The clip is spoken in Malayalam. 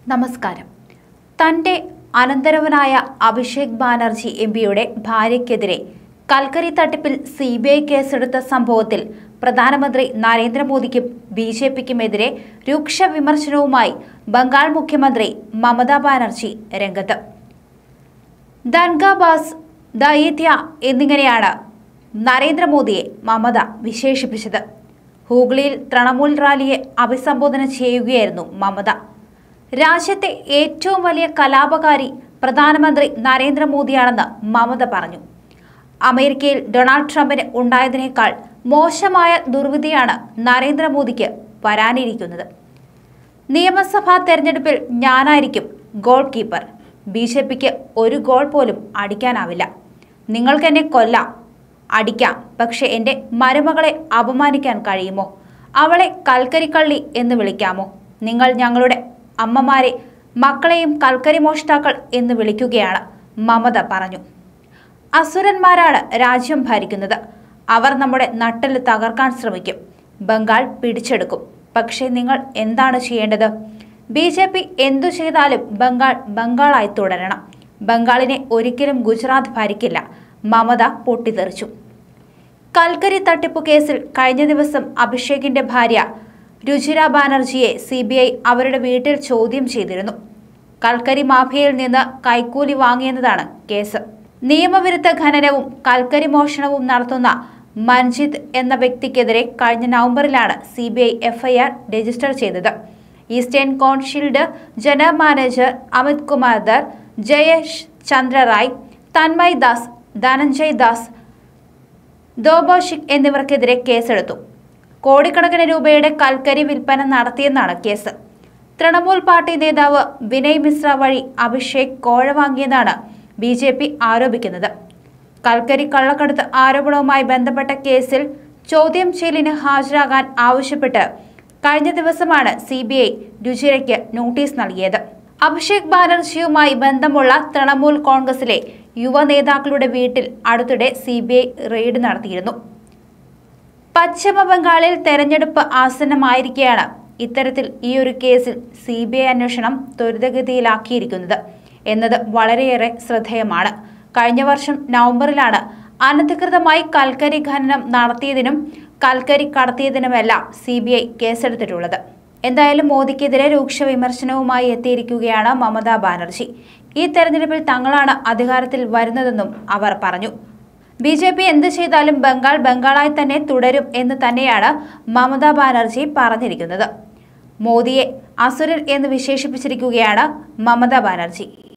നമസ്കാരം തന്റെ അനന്തരവനായ അഭിഷേക് ബാനർജി എം പിയുടെ ഭാര്യയ്ക്കെതിരെ കൽക്കരി തട്ടിപ്പിൽ സി ബി ഐ കേസെടുത്ത സംഭവത്തിൽ പ്രധാനമന്ത്രി നരേന്ദ്രമോദിക്കും ബി ജെ പിക്കുമെതിരെ രൂക്ഷ വിമർശനവുമായി ബംഗാൾ മുഖ്യമന്ത്രി മമതാ ബാനർജി രംഗത്ത് ദൻഗാബാസ് ദയത്യ എന്നിങ്ങനെയാണ് നരേന്ദ്രമോദിയെ മമത വിശേഷിപ്പിച്ചത് ഹൂഗ്ലിയിൽ തൃണമൂൽ റാലിയെ അഭിസംബോധന ചെയ്യുകയായിരുന്നു മമത രാജ്യത്തെ ഏറ്റവും വലിയ കലാപകാരി പ്രധാനമന്ത്രി നരേന്ദ്രമോദിയാണെന്ന് മമത പറഞ്ഞു അമേരിക്കയിൽ ഡൊണാൾഡ് ട്രംപിന് ഉണ്ടായതിനേക്കാൾ മോശമായ ദുർവിധിയാണ് നരേന്ദ്രമോദിക്ക് വരാനിരിക്കുന്നത് നിയമസഭാ തെരഞ്ഞെടുപ്പിൽ ഞാനായിരിക്കും ഗോൾ കീപ്പർ ബി ജെ പിക്ക് ഒരു ഗോൾ പോലും അടിക്കാനാവില്ല നിങ്ങൾക്കെന്നെ കൊല്ലാം അടിക്കാം പക്ഷെ എൻ്റെ മരുമകളെ അപമാനിക്കാൻ കഴിയുമോ അവളെ കൽക്കരിക്കള്ളി എന്ന് വിളിക്കാമോ നിങ്ങൾ ഞങ്ങളുടെ അമ്മമാരെ മക്കളെയും കൽക്കരി മോഷ്ടാക്കൾ എന്ന് വിളിക്കുകയാണ് മമത പറഞ്ഞു അസുരന്മാരാണ് രാജ്യം ഭരിക്കുന്നത് അവർ നമ്മുടെ നട്ടൽ തകർക്കാൻ ശ്രമിക്കും ബംഗാൾ പിടിച്ചെടുക്കും പക്ഷേ നിങ്ങൾ എന്താണ് ചെയ്യേണ്ടത് ബി ജെ പി എന്തു ചെയ്താലും ബംഗാൾ ബംഗാളായി തുടരണം ബംഗാളിനെ ഒരിക്കലും ഗുജറാത്ത് ഭരിക്കില്ല മമത പൊട്ടിത്തെറിച്ചു കൽക്കരി തട്ടിപ്പു കേസിൽ കഴിഞ്ഞ ദിവസം അഭിഷേകിന്റെ ഭാര്യ രുചിര ബാനർജിയെ സി ബി ഐ അവരുടെ വീട്ടിൽ ചോദ്യം ചെയ്തിരുന്നു കൽക്കരി മാഫിയയിൽ നിന്ന് കൈക്കൂലി വാങ്ങിയെന്നതാണ് കേസ് നിയമവിരുദ്ധ ഖനനവും കൽക്കരി മോഷണവും നടത്തുന്ന മഞ്ജിത് എന്ന വ്യക്തിക്കെതിരെ കഴിഞ്ഞ നവംബറിലാണ് C B I FIR register ചെയ്തത് ഈസ്റ്റേൺ കോൺഷീൽഡ് ജനറൽ മാനേജർ അമിത് കുമാർ ദർ ജയേഷ് ചന്ദ്ര റായ് തന്മയ് ദാസ് ധനഞ്ജയ് ദാസ് ദോബോഷിക് എന്നിവർക്കെതിരെ കേസെടുത്തു കോടിക്കണക്കിന് രൂപയുടെ കൽക്കരി വിൽപ്പന നടത്തിയെന്നാണ് കേസ് തൃണമൂൽ പാർട്ടി നേതാവ് വിനയ് മിശ്ര വഴി അഭിഷേക് കോഴ വാങ്ങിയെന്നാണ് ബി ജെ പി ആരോപിക്കുന്നത് കൽക്കരി കള്ളക്കടത്ത് ആരോപണവുമായി ബന്ധപ്പെട്ട കേസിൽ ചോദ്യം ചെയ്യലിന് ഹാജരാകാൻ ആവശ്യപ്പെട്ട് കഴിഞ്ഞ ദിവസമാണ് സി ബി ഐ രുചിരയ്ക്ക് നോട്ടീസ് നൽകിയത് അഭിഷേക് ബാനർജിയുമായി ബന്ധമുള്ള തൃണമൂൽ കോൺഗ്രസിലെ യുവ നേതാക്കളുടെ വീട്ടിൽ അടുത്തിടെ സി ബി ഐ റെയ്ഡ് നടത്തിയിരുന്നു പശ്ചിമ ബംഗാളിൽ തെരഞ്ഞെടുപ്പ് ആസന്നമായിരിക്കെയാണ് ഇത്തരത്തിൽ ഈ ഒരു കേസിൽ സി ബി ഐ അന്വേഷണം ത്വരിതഗതിയിലാക്കിയിരിക്കുന്നത് എന്നത് വളരെയേറെ ശ്രദ്ധേയമാണ് കഴിഞ്ഞ വർഷം നവംബറിലാണ് അനധികൃതമായി കൽക്കരി ഖനനം നടത്തിയതിനും കൽക്കരി കടത്തിയതിനുമെല്ലാം സി ബി ഐ കേസെടുത്തിട്ടുള്ളത് എന്തായാലും മോദിക്കെതിരെ രൂക്ഷ വിമർശനവുമായി എത്തിയിരിക്കുകയാണ് മമതാ ബാനർജി ഈ തെരഞ്ഞെടുപ്പിൽ തങ്ങളാണ് അധികാരത്തിൽ വരുന്നതെന്നും അവർ പറഞ്ഞു ബി ജെ പി എന്ത് ചെയ്താലും ബംഗാൾ ബംഗാളായി തന്നെ തുടരും എന്ന് തന്നെയാണ് മമതാ ബാനർജി പറഞ്ഞിരിക്കുന്നത് മോദിയെ അസുരൻ എന്ന് വിശേഷിപ്പിച്ചിരിക്കുകയാണ് മമതാ ബാനർജി